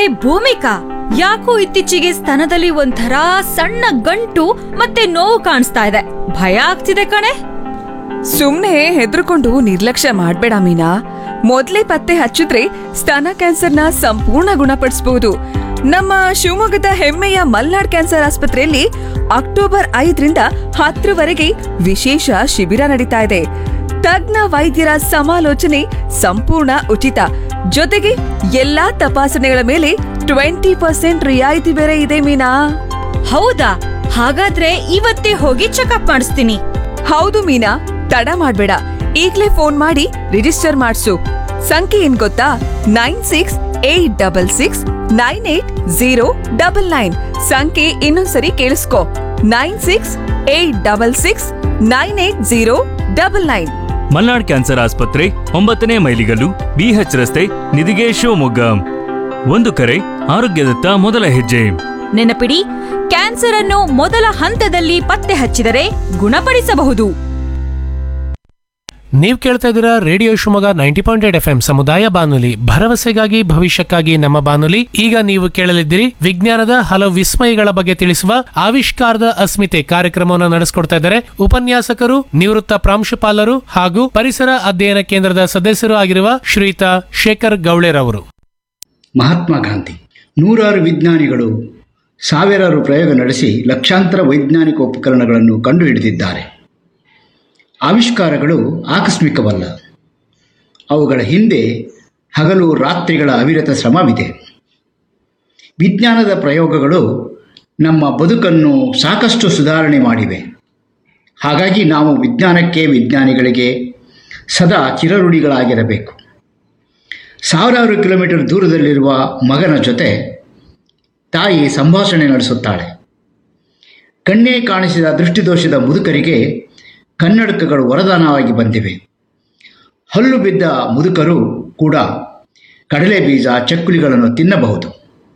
ಭೂಮಿಕಾ ಯಾಕೋ ಇತ್ತೀಚೆಗೆ ಸ್ತನದಲ್ಲಿ ಒಂಥರ ಸಣ್ಣ ಗಂಟು ಮತ್ತೆ ನೋವು ಕಾಣಿಸ್ತಾ ಇದೆ ಭಯ ಆಗ್ತಿದೆ ಕಣೆ ಸುಮ್ನೆ ಹೆದರ್ಕೊಂಡು ನಿರ್ಲಕ್ಷ್ಯ ಮಾಡ್ಬೇಡ ಮೀನಾ ಮೊದ್ಲೇ ಪತ್ತೆ ಹಚ್ಚಿದ್ರೆ ಸ್ತನ ಕ್ಯಾನ್ಸರ್ನ ಸಂಪೂರ್ಣ ಗುಣಪಡಿಸಬಹುದು ನಮ್ಮ ಶಿವಮೊಗ್ಗದ ಹೆಮ್ಮೆಯ ಮಲ್ನಾಡ್ ಕ್ಯಾನ್ಸರ್ ಆಸ್ಪತ್ರೆಯಲ್ಲಿ ಅಕ್ಟೋಬರ್ ಐದರಿಂದ ಹತ್ತರವರೆಗೆ ವಿಶೇಷ ಶಿಬಿರ ನಡೀತಾ ಇದೆ ತಜ್ಞ ವೈದ್ಯರ ಸಮಾಲೋಚನೆ ಸಂಪೂರ್ಣ ಉಚಿತ ಜೊತೆಗೆ ಎಲ್ಲಾ ತಪಾಸಣೆಗಳ ಮೇಲೆ ಟ್ವೆಂಟಿ ಪರ್ಸೆಂಟ್ ರಿಯಾಯಿತಿ ಬೇರೆ ಇದೆ ಮೀನಾ ಹೌದಾ ಹಾಗಾದ್ರೆ ಇವತ್ತೇ ಹೋಗಿ ಚೆಕಪ್ ಮಾಡಿಸ್ತೀನಿ ಹೌದು ಮೀನಾ ತಡ ಮಾಡ್ಬೇಡ ಈಗ್ಲೇ ಫೋನ್ ಮಾಡಿ ರಿಜಿಸ್ಟರ್ ಮಾಡ್ಸು ಸಂಖ್ಯೆ ಏನ್ ಗೊತ್ತಾ nine six eight double six nine eight zero double nine ಸಂಖ್ಯೆ ಇನ್ನೊಂದ್ಸರಿ ಕೇಳಿಸ್ಕೊ nine six eight double six nine eight zero double nine Malnad cancer ಆಸ್ಪತ್ರೆ ಒಂಬತ್ತನೇ ಮೈಲಿಗಲ್ಲು ಬಿಎಚ್ ರಸ್ತೆ ನಿಧಿಗೆ ಶಿವಮೊಗ್ಗ ಒಂದು ಕರೆ ಆರೋಗ್ಯದತ್ತ ಮೊದಲ ಹೆಜ್ಜೆ ನೆನಪಿಡಿ ಕ್ಯಾನ್ಸರ್ ಅನ್ನು ಮೊದಲ ಹಂತದಲ್ಲಿ ಪತ್ತೆ ಹಚ್ಚಿದರೆ ಗುಣಪಡಿಸಬಹುದು ನೀವು ಕೇಳ್ತಾ ಇದ್ದೀರಾ radio Shivamogga ninety point eight F M ಸಮುದಾಯ ಬಾನುಲಿ ಭರವಸೆಗಾಗಿ ಭವಿಷ್ಯಕ್ಕಾಗಿ ನಮ್ಮ ಬಾನುಲಿ ಈಗ ನೀವು ಕೇಳಲಿದ್ದೀರಿ ವಿಜ್ಞಾನದ ಹಲವು ವಿಸ್ಮಯಗಳ ಬಗ್ಗೆ ತಿಳಿಸುವ ಆವಿಷ್ಕಾರದ ಅಸ್ಮಿತೆ ಕಾರ್ಯಕ್ರಮವನ್ನು ನಡೆಸಿಕೊಡ್ತಾ ಇದ್ದಾರೆ ಉಪನ್ಯಾಸಕರು ನಿವೃತ್ತ ಪ್ರಾಂಶುಪಾಲರು ಹಾಗೂ ಪರಿಸರ ಅಧ್ಯಯನ ಕೇಂದ್ರದ ಸದಸ್ಯರು ಆಗಿರುವ ಶ್ರೀಯುತ ಶೇಖರ್ ಗೌಳೆರವರು ಮಹಾತ್ಮ ಗಾಂಧಿ ನೂರಾರು ವಿಜ್ಞಾನಿಗಳು ಸಾವಿರಾರು ಪ್ರಯೋಗ ನಡೆಸಿ ಲಕ್ಷಾಂತರ ವೈಜ್ಞಾನಿಕ ಉಪಕರಣಗಳನ್ನು ಕಂಡುಹಿಡಿದಿದ್ದಾರೆ ಆವಿಷ್ಕಾರಗಳು ಆಕಸ್ಮಿಕವಲ್ಲ ಅವುಗಳ ಹಿಂದೆ ಹಗಲು ರಾತ್ರಿಗಳ ಅವಿರತ ಶ್ರಮವಿದೆ ವಿಜ್ಞಾನದ ಪ್ರಯೋಗಗಳು ನಮ್ಮ ಬದುಕನ್ನು ಸಾಕಷ್ಟು ಸುಧಾರಣೆ ಮಾಡಿವೆ ಹಾಗಾಗಿ ನಾವು ವಿಜ್ಞಾನಕ್ಕೆ ವಿಜ್ಞಾನಿಗಳಿಗೆ ಸದಾ ಚಿರಋಣಿಗಳಾಗಿರಬೇಕು ಸಾವಿರಾರು ಕಿಲೋಮೀಟರ್ ದೂರದಲ್ಲಿರುವ ಮಗನ ಜೊತೆ ತಾಯಿ ಸಂಭಾಷಣೆ ನಡೆಸುತ್ತಾಳೆ ಕಣ್ಣೇ ಕಾಣಿಸಿದ ದೃಷ್ಟಿದೋಷದ ಮುದುಕರಿಗೆ ಕನ್ನಡಕಗಳು ವರದಾನವಾಗಿ ಬಂದಿವೆ ಹಲ್ಲು ಬಿದ್ದ ಮುದುಕರು ಕೂಡ ಕಡಲೆ ಬೀಜ ಚಕ್ಕುಲಿಗಳನ್ನು ತಿನ್ನಬಹುದು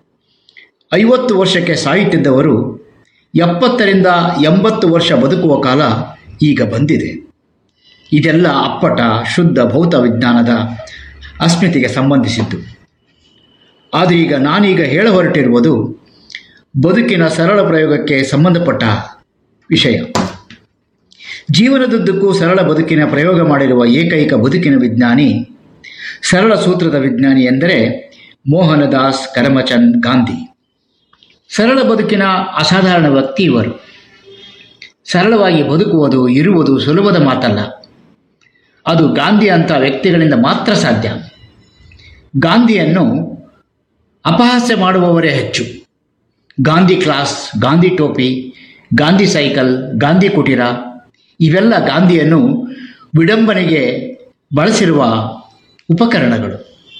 ಐವತ್ತು ವರ್ಷಕ್ಕೆ ಸಾಯುತ್ತಿದ್ದವರು ಎಪ್ಪತ್ತರಿಂದ ಎಂಬತ್ತು ವರ್ಷ ಬದುಕುವ ಕಾಲ ಈಗ ಬಂದಿದೆ ಇದೆಲ್ಲ ಅಪ್ಪಟ ಶುದ್ಧ ಭೌತ ವಿಜ್ಞಾನದ ಅಸ್ಮಿತೆಗೆ ಸಂಬಂಧಿಸಿದ್ದು ಆದರೆ ಈಗ ನಾನೀಗ ಹೇಳ ಹೊರಟಿರುವುದು ಬದುಕಿನ ಸರಳ ಪ್ರಯೋಗಕ್ಕೆ ಸಂಬಂಧಪಟ್ಟ ವಿಷಯ ಜೀವನದುದ್ದಕ್ಕೂ ಸರಳ ಬದುಕಿನ ಪ್ರಯೋಗ ಮಾಡಿರುವ ಏಕೈಕ ಬದುಕಿನ ವಿಜ್ಞಾನಿ ಸರಳ ಸೂತ್ರದ ವಿಜ್ಞಾನಿ ಎಂದರೆ ಮೋಹನದಾಸ್ ಕರಮಚಂದ್ ಗಾಂಧಿ ಸರಳ ಬದುಕಿನ ಅಸಾಧಾರಣ ವ್ಯಕ್ತಿ ಇವರು ಸರಳವಾಗಿ ಬದುಕುವುದು ಇರುವುದು ಸುಲಭದ ಮಾತಲ್ಲ ಅದು ಗಾಂಧಿ ಅಂತ ವ್ಯಕ್ತಿಗಳಿಂದ ಮಾತ್ರ ಸಾಧ್ಯ ಗಾಂಧಿಯನ್ನು ಅಪಹಾಸ್ಯ ಮಾಡುವವರೇ ಹೆಚ್ಚು ಗಾಂಧಿ ಕ್ಲಾಸ್ ಗಾಂಧಿ ಟೋಪಿ ಗಾಂಧಿ ಸೈಕಲ್ ಗಾಂಧಿ ಕುಟೀರ ಇವೆಲ್ಲ ಗಾಂಧಿಯನ್ನು ವಿಡಂಬನೆಗೆ ಬಳಸಿರುವ ಉಪಕರಣಗಳು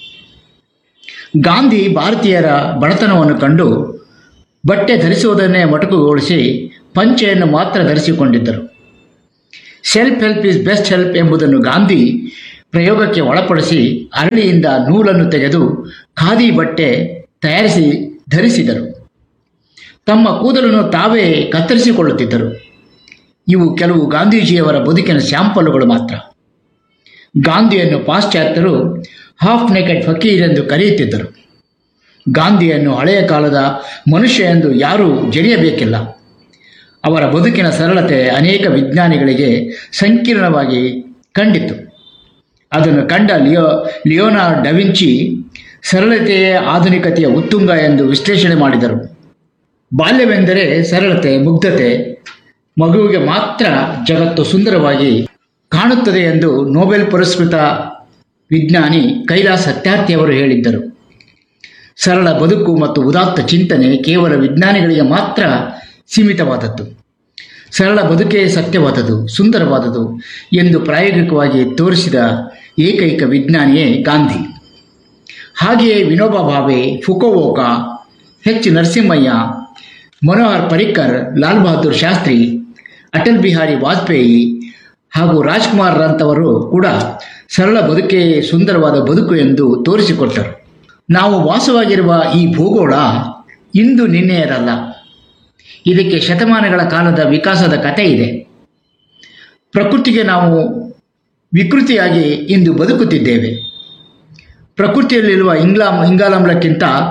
ಗಾಂಧಿ ಭಾರತೀಯರ ಬಡತನವನ್ನು ಕಂಡು ಬಟ್ಟೆ ಧರಿಸುವುದನ್ನೇ ಮೊಟಕುಗೊಳಿಸಿ ಪಂಚೆಯನ್ನು ಮಾತ್ರ ಧರಿಸಿಕೊಂಡಿದ್ದರು self help is best help ಎಂಬುದನ್ನು ಗಾಂಧಿ ಪ್ರಯೋಗಕ್ಕೆ ಒಳಪಡಿಸಿ ಅರಳಿಯಿಂದ ನೂಲನ್ನು ತೆಗೆದು ಖಾದಿ ಬಟ್ಟೆ ತಯಾರಿಸಿ ಧರಿಸಿದರು ತಮ್ಮ ಕೂದಲನ್ನು ತಾವೇ ಕತ್ತರಿಸಿಕೊಳ್ಳುತ್ತಿದ್ದರು ಇವು ಕೆಲವು ಗಾಂಧೀಜಿಯವರ ಬದುಕಿನ ಸ್ಯಾಂಪಲ್ಗಳು ಮಾತ್ರ ಗಾಂಧಿಯನ್ನು ಪಾಶ್ಚಾತ್ಯರು ಹಾಫ್ ನೆಕೆಡ್ ಫಕೀರ್ ಎಂದು ಕರೆಯುತ್ತಿದ್ದರು ಗಾಂಧಿಯನ್ನು ಹಳೆಯ ಕಾಲದ ಮನುಷ್ಯ ಎಂದು ಯಾರೂ ಜರಿಯಬೇಕಿಲ್ಲ ಅವರ ಬದುಕಿನ ಸರಳತೆ ಅನೇಕ ವಿಜ್ಞಾನಿಗಳಿಗೆ ಸಂಕೀರ್ಣವಾಗಿ ಕಂಡಿತು ಅದನ್ನು ಕಂಡ ಲಿಯೋ ಲಿಯೋನಾರ್ ಡವಿಂಚಿ ಸರಳತೆಯೇ ಆಧುನಿಕತೆಯ ಉತ್ತುಂಗ ಎಂದು ವಿಶ್ಲೇಷಣೆ ಮಾಡಿದರು ಬಾಲ್ಯವೆಂದರೆ ಸರಳತೆ ಮುಗ್ಧತೆ ಮಗುವಿಗೆ ಮಾತ್ರ ಜಗತ್ತು ಸುಂದರವಾಗಿ ಕಾಣುತ್ತದೆ ಎಂದು ನೊಬೆಲ್ ಪುರಸ್ಕೃತ ವಿಜ್ಞಾನಿ ಕೈಲಾಸ್ ಸತ್ಯಾರ್ಥಿಯವರು ಹೇಳಿದ್ದರು ಸರಳ ಬದುಕು ಮತ್ತು ಉದಾತ್ತ ಚಿಂತನೆ ಕೇವಲ ವಿಜ್ಞಾನಿಗಳಿಗೆ ಮಾತ್ರ ಸೀಮಿತವಾದದ್ದು ಸರಳ ಬದುಕೇ ಸತ್ಯವಾದದು ಸುಂದರವಾದದು ಎಂದು ಪ್ರಾಯೋಗಿಕವಾಗಿ ತೋರಿಸಿದ ಏಕೈಕ ವಿಜ್ಞಾನಿಯೇ ಗಾಂಧಿ ಹಾಗೆಯೇ ವಿನೋಬಾ ಭಾವೆ ಫುಕೋವೋಕ ಎಚ್ ನರಸಿಂಹಯ್ಯ ಮನೋಹರ್ ಪರಿಕ್ಕರ್ ಲಾಲ್ ಬಹದ್ದೂರ್ ಶಾಸ್ತ್ರಿ ಅಟಲ್ ಬಿಹಾರಿ ವಾಜಪೇಯಿ ಹಾಗೂ ರಾಜ್ಕುಮಾರ್ ರಂತವರು ಕೂಡ ಸರಳ ಬದುಕೇ ಸುಂದರವಾದ ಬದುಕು ಎಂದು ತೋರಿಸಿಕೊಟ್ಟರು ನಾವು ವಾಸವಾಗಿರುವ ಈ ಭೂಗೋಳ ಇಂದು ನಿನ್ನೆಯರಲ್ಲ ಇದಕ್ಕೆ ಶತಮಾನಗಳ ಕಾಲದ ವಿಕಾಸದ ಕಥೆ ಇದೆ ಪ್ರಕೃತಿಗೆ ನಾವು ವಿಕೃತಿಯಾಗಿ ಇಂದು ಬದುಕುತ್ತಿದ್ದೇವೆ ಪ್ರಕೃತಿಯಲ್ಲಿರುವ ಇಂಗ್ಲಾಮ್ ಇಂಗಾಲಾಮ್ಲಕ್ಕಿಂತ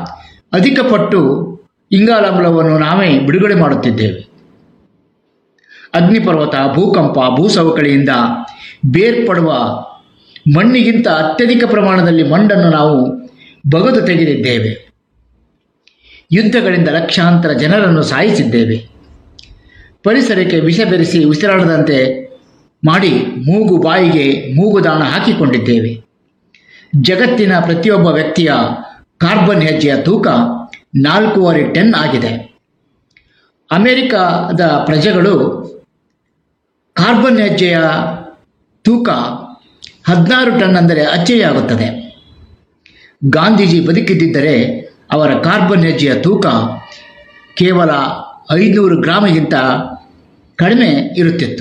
ಅಧಿಕ ಪಟ್ಟು ಇಂಗಾಲಾಮ್ಲವನ್ನು ನಾವೇ ಬಿಡುಗಡೆ ಮಾಡುತ್ತಿದ್ದೇವೆ ಅಗ್ನಿಪರ್ವತ ಭೂಕಂಪ ಭೂಸವಕಳಿಯಿಂದ ಬೇರ್ಪಡುವ ಮಣ್ಣಿಗಿಂತ ಅತ್ಯಧಿಕ ಪ್ರಮಾಣದಲ್ಲಿ ಮಣ್ಣನ್ನು ನಾವು ಬಗದು ತೆಗೆದಿದ್ದೇವೆ ಯುದ್ಧಗಳಿಂದ ಲಕ್ಷಾಂತರ ಜನರನ್ನು ಸಾಯಿಸಿದ್ದೇವೆ ಪರಿಸರಕ್ಕೆ ವಿಷ ಬೆರೆಸಿ ಉಸಿರಾಡದಂತೆ ಮಾಡಿ ಮೂಗು ಬಾಯಿಗೆ ಮೂಗುದಾಣ ಹಾಕಿಕೊಂಡಿದ್ದೇವೆ ಜಗತ್ತಿನ ಪ್ರತಿಯೊಬ್ಬ ವ್ಯಕ್ತಿಯ ಕಾರ್ಬನ್ ಹೆಜ್ಜೆಯ ತೂಕ ನಾಲ್ಕೂವರೆ ಟನ್ ಆಗಿದೆ ಅಮೆರಿಕದ ಪ್ರಜೆಗಳು ಕಾರ್ಬನ್ ಹೆಜ್ಜೆಯ ತೂಕ ಹದಿನಾರು ಟನ್ ಅಂದರೆ ಅಚ್ಚರಿಯಾಗುತ್ತದೆ ಗಾಂಧೀಜಿ ಬದುಕಿದ್ದಿದ್ದರೆ ಅವರ ಕಾರ್ಬನ್ ಹೆಜ್ಜೆಯ ತೂಕ ಕೇವಲ ಐನೂರು ಗ್ರಾಮಿಗಿಂತ ಕಡಿಮೆ ಇರುತ್ತಿತ್ತು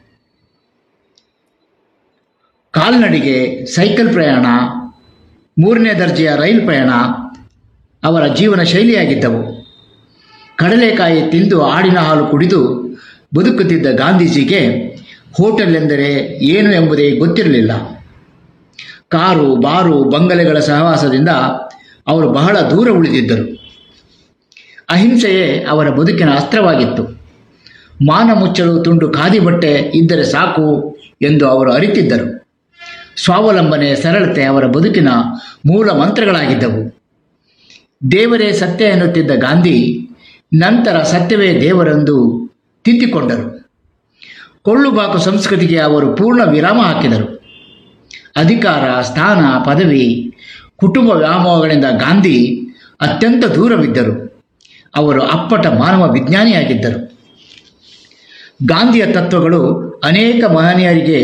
ಕಾಲ್ನಡಿಗೆ ಸೈಕಲ್ ಪ್ರಯಾಣ ಮೂರನೇ ದರ್ಜೆಯ ರೈಲು ಪ್ರಯಾಣ ಅವರ ಜೀವನ ಶೈಲಿಯಾಗಿದ್ದವು ಕಡಲೆಕಾಯಿ ತಿಂದು ಆಡಿನ ಹಾಲು ಕುಡಿದು ಬದುಕುತ್ತಿದ್ದ ಗಾಂಧೀಜಿಗೆ ಹೋಟೆಲ್ ಎಂದರೆ ಏನು ಎಂಬುದೇ ಗೊತ್ತಿರಲಿಲ್ಲ ಕಾರು ಬಾರು ಬಂಗಲೆಗಳ ಸಹವಾಸದಿಂದ ಅವರು ಬಹಳ ದೂರ ಉಳಿದಿದ್ದರು ಅಹಿಂಸೆಯೇ ಅವರ ಬದುಕಿನ ಅಸ್ತ್ರವಾಗಿತ್ತು ಮಾನ ಮುಚ್ಚಲು ತುಂಡು ಖಾದಿ ಬಟ್ಟೆ ಇದ್ದರೆ ಸಾಕು ಎಂದು ಅವರು ಅರಿತಿದ್ದರು ಸ್ವಾವಲಂಬನೆ ಸರಳತೆ ಅವರ ಬದುಕಿನ ಮೂಲ ಮಂತ್ರಗಳಾಗಿದ್ದವು ದೇವರೇ ಸತ್ಯ ಎನ್ನುತ್ತಿದ್ದ ಗಾಂಧಿ ನಂತರ ಸತ್ಯವೇ ದೇವರೆಂದು ತಿದ್ದಿಕೊಂಡರು ಕೊಳ್ಳುಬಾಕು ಸಂಸ್ಕೃತಿಗೆ ಅವರು ಪೂರ್ಣ ವಿರಾಮ ಹಾಕಿದರು ಅಧಿಕಾರ ಸ್ಥಾನ ಪದವಿ ಕುಟುಂಬ ವ್ಯಾಮೋಹಗಳಿಂದ ಗಾಂಧಿ ಅತ್ಯಂತ ದೂರವಿದ್ದರು ಅವರು ಅಪ್ಪಟ ಮಾನವ ವಿಜ್ಞಾನಿಯಾಗಿದ್ದರು ಗಾಂಧಿಯ ತತ್ವಗಳು ಅನೇಕ ಮಹನೀಯರಿಗೆ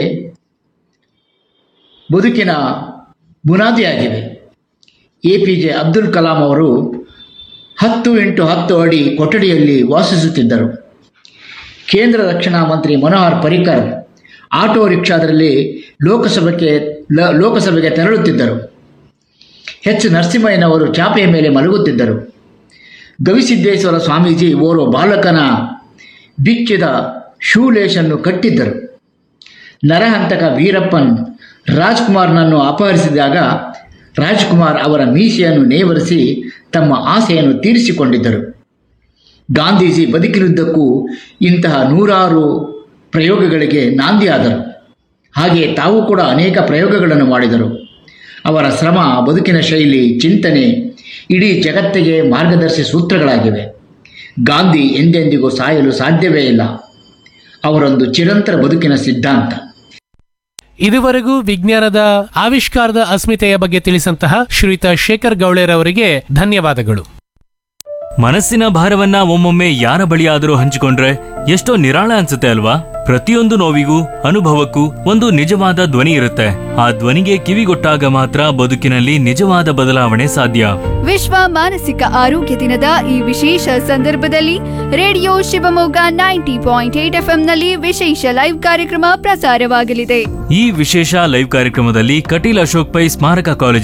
ಬದುಕಿನ ಬುನಾದಿಯಾಗಿವೆ A P J Abdul Kalam ಅವರು ಹತ್ತು ಇಂಟು ಹತ್ತು ಅಡಿ ಕೊಠಡಿಯಲ್ಲಿ ವಾಸಿಸುತ್ತಿದ್ದರು ಕೇಂದ್ರ ರಕ್ಷಣಾ ಮಂತ್ರಿ ಮನೋಹರ್ ಪರಿಕರ್ ಆಟೋ ರಿಕ್ಷಾದಲ್ಲಿ ಲೋಕಸಭೆಗೆ ಲ- ಲೋಕಸಭೆಗೆ ತೆರಳುತ್ತಿದ್ದರು ಎಚ್ ನರಸಿಂಹಯ್ಯನವರು ಚಾಪೆಯ ಮೇಲೆ ಮಲಗುತ್ತಿದ್ದರು ಗವಿಸಿದ್ದೇಶ್ವರ ಸ್ವಾಮೀಜಿ ಓರ್ವ ಬಾಲಕನ ಬಿಚ್ಚಿದ ಶೂಲೇಶನ್ನು ಕಟ್ಟಿದ್ದರು ನರಹಂತಕ ವೀರಪ್ಪನ್ ರಾಜ್ಕುಮಾರ್ನನ್ನು ಅಪಹರಿಸಿದಾಗ ರಾಜ್ಕುಮಾರ್ ಅವರ ಮೀಸೆಯನ್ನು ನೇವರಿಸಿ ತಮ್ಮ ಆಸೆಯನ್ನು ತೀರಿಸಿಕೊಂಡಿದ್ದರು ಗಾಂಧೀಜಿ ಬದುಕಿನುದ್ದಕ್ಕೂ ಇಂತಹ ನೂರಾರು ಪ್ರಯೋಗಗಳಿಗೆ ನಾಂದಿಯಾದರು ಹಾಗೆಯೇ ತಾವು ಕೂಡ ಅನೇಕ ಪ್ರಯೋಗಗಳನ್ನು ಮಾಡಿದರು ಅವರ ಶ್ರಮ ಬದುಕಿನ ಶೈಲಿ ಚಿಂತನೆ ಇಡೀ ಜಗತ್ತಿಗೆ ಮಾರ್ಗದರ್ಶಿ ಸೂತ್ರಗಳಾಗಿವೆ ಗಾಂಧಿ ಎಂದೆಂದಿಗೂ ಸಾಯಲು ಸಾಧ್ಯವೇ ಇಲ್ಲ ಅವರೊಂದು ಚಿರಂತರ ಬದುಕಿನ ಸಿದ್ಧಾಂತ ಇದುವರೆಗೂ ವಿಜ್ಞಾನದ ಆವಿಷ್ಕಾರದ ಅಸ್ಮಿತೆಯ ಬಗ್ಗೆ ತಿಳಿಸಂತಹ ಶ್ರೀಯುತ ಶೇಖರ್ ಗೌಳೇರ್ ಅವರಿಗೆ ಧನ್ಯವಾದಗಳು ಮನಸ್ಸಿನ ಭಾರವನ್ನ ಒಮ್ಮೊಮ್ಮೆ ಯಾರ ಬಳಿಯಾದರೂ ಹಂಚಿಕೊಂಡ್ರೆ ಎಷ್ಟೋ ನಿರಾಳ ಅನ್ಸುತ್ತೆ ಅಲ್ವಾ ಪ್ರತಿಯೊಂದು ನೋವಿಗೂ ಅನುಭವಕ್ಕೂ ಒಂದು ನಿಜವಾದ ಧ್ವನಿ ಇರುತ್ತೆ ಆ ಧ್ವನಿಗೆ ಕಿವಿಗೊಟ್ಟಾಗ ಮಾತ್ರ ಬದುಕಿನಲ್ಲಿ ನಿಜವಾದ ಬದಲಾವಣೆ ಸಾಧ್ಯ ವಿಶ್ವ ಮಾನಸಿಕ ಆರೋಗ್ಯ ದಿನದ ಈ ವಿಶೇಷ ಸಂದರ್ಭದಲ್ಲಿ radio Shivamogga ninety point eight ನಲ್ಲಿ ವಿಶೇಷ ಲೈವ್ ಕಾರ್ಯಕ್ರಮ ಪ್ರಸಾರವಾಗಲಿದೆ ಈ ವಿಶೇಷ ಲೈವ್ ಕಾರ್ಯಕ್ರಮದಲ್ಲಿ ಕಟೀಲ್ ಅಶೋಕ್ ಪೈ ಸ್ಮಾರಕ ಕಾಲೇಜಿನ